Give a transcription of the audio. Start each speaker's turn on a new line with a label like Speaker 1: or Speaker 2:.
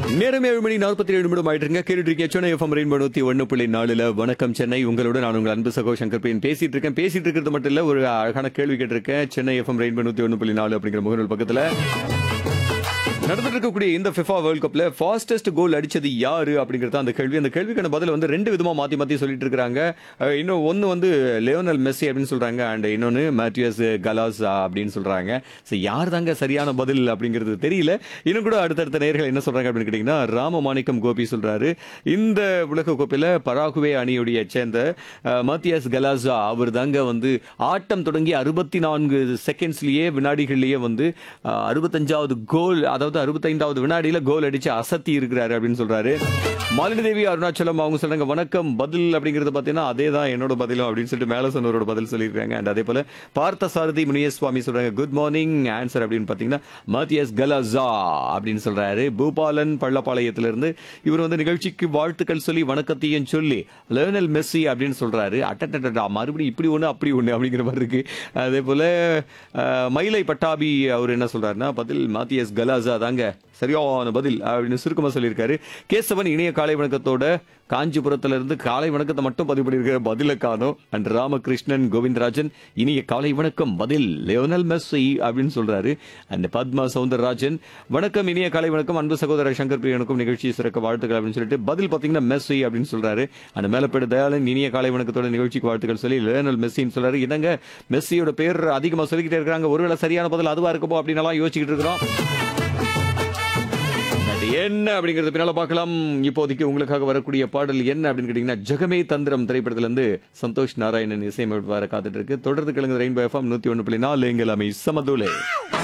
Speaker 1: நேரம் ஏழு மணி நாற்பத்தி ஏழு நிமிடம் ஆயிட்டு கேட்டுட்டு இருக்கேன் சென்னை எஃப்எம் ரெயின்போ நூத்தி ஒன்னு புள்ளி நாலுல வணக்கம் சென்னை உங்களோட நான் உங்கள் அன்பு சகோ சங்கர் பையன் பேசிட்டு இருக்கேன் பேசிட்டு இருக்கிறது மட்டும் இல்ல ஒரு அழகான கேள்வி கேட்டிருக்கேன் சென்னை எஃப்எம் ரெயின்போ நூத்தி ஒன்னு புள்ளி நாலு அப்படிங்கிற முகநூல் பக்கத்துல நடந்துட்டு இருக்கக்கூடிய இந்த ஃபிஃபா வேர்ல்ட் கப்ல ஃபாஸ்டஸ்ட் கோல் அடிச்சது யாரு அப்படிங்கிறது அந்த கேள்வி அந்த கேள்விக்கான பதில் வந்து ரெண்டு விதமா மாத்தி மாத்தி சொல்லிட்டு இருக்காங்க அஹ் இன்னும் ஒன்னு வந்து லியோனல் மெஸ்ஸி அப்படின்னு சொல்றாங்க அண்ட் இன்னொன்னு மேத்யூஸ் கலாஸ் அப்படின்னு சொல்றாங்க ஸோ யார் தாங்க சரியான பதில் அப்படிங்கிறது தெரியல இன்னும் கூட அடுத்தடுத்த நேர்கள் என்ன சொல்றாங்க அப்படின்னு கேட்டீங்கன்னா ராமமாணிக்கம் கோபி சொல்றாரு இந்த உலக கோப்பையில பராகுவே அணியுடைய சேர்ந்த அஹ், மத்தியாஸ் கலாசா அவர் தாங்க வந்து ஆட்டம் தொடங்கி அறுபத்தி நான்கு செகண்ட்ஸ்லயே வினாடிகள்லயே வந்து அஹ், அறுபத்தஞ்சாவது கோல் அதாவது அறுபத்தைந்தாவது வினாடியில கோல் அடிச்சு அசத்தி இருக்கிறாரு அப்படின்னு சொல்றாரு மாலினி தேவி அருணாச்சலம் அவங்க சொல்றாங்க வணக்கம் பதில் அப்படிங்கிறது பாத்தீங்கன்னா அதே தான் என்னோட பதிலும் அப்படின்னு சொல்லிட்டு மேல சொன்னவரோட பதில் சொல்லியிருக்காங்க அண்ட் அதே போல பார்த்த சாரதி முனியசுவாமி சொல்றாங்க குட் மார்னிங் ஆன்சர் அப்படின்னு பாத்தீங்கன்னா மத்தியஸ் கலசா அப்படின்னு சொல்றாரு பூபாலன் பள்ளப்பாளையத்திலிருந்து இவர் வந்து நிகழ்ச்சிக்கு வாழ்த்துக்கள் சொல்லி வணக்கத்தையும் சொல்லி லேர்னல் மெஸ்ஸி அப்படின்னு சொல்றாரு அட்டட்டா மறுபடியும் இப்படி ஒண்ணு அப்படி ஒண்ணு அப்படிங்கிற மாதிரி இருக்கு அதே போல அஹ், மயிலை பட்டாபி அவர் என்ன சொல்றாருன்னா பதில் மாத்தியஸ் கலாசா தாங்க சரியான பதில் அப்படின்னு சுருக்கமா சொல்லியிருக்காரு கேசவன் இணைய காலை வணக்கத்தோட காஞ்சிபுரத்துல இருந்து காலை வணக்கத்தை மட்டும் பதிவு பண்ணியிருக்காரு பதில காணும் அண்ட் ராமகிருஷ்ணன் கோவிந்தராஜன் இனிய காலை வணக்கம் பதில் லியோனல் மெஸ்ஸி அப்படின்னு சொல்றாரு அண்ட் பத்மா சவுந்தரராஜன் வணக்கம் இனிய காலை வணக்கம் அன்பு சகோதரர் சங்கர் பிரியனுக்கும் நிகழ்ச்சி சிறக்க வாழ்த்துக்கள் அப்படின்னு சொல்லிட்டு பதில் பாத்தீங்கன்னா மெஸ்ஸி அப்படின்னு சொல்றாரு அந்த மேலப்பேடு தயாளன் இனிய காலை வணக்கத்தோட நிகழ்ச்சிக்கு வாழ்த்துக்கள் சொல்லி லியோனல் மெஸ்ஸின்னு சொல்றாரு என்னங்க மெஸ்ஸியோட பேர் அதிகமா சொல்லிக்கிட்டே இருக்காங்க ஒருவேளை சரியான பதில் அதுவா இருக்குமோ அப்படின்னு எல்லாம் யோசிச்சுக்கிட்டு இருக்கிறோம் அது என்ன அப்படிங்கறது பின்னால பார்க்கலாம் இப்போதைக்கு உங்களுக்காக வரக்கூடிய பாடல் என்ன அப்படின்னு கேட்டீங்கன்னா ஜெகமே தந்திரம் திரைப்படத்துல இருந்து சந்தோஷ் நாராயணன் இசையமைப்பார காத்துட்டு இருக்கு தொடர்ந்து கிழங்கு ரெயின்போ எஃப்எம் நூத்தி ஒன்று புள்ளி நாலு எங்கள் அமை சமதுலே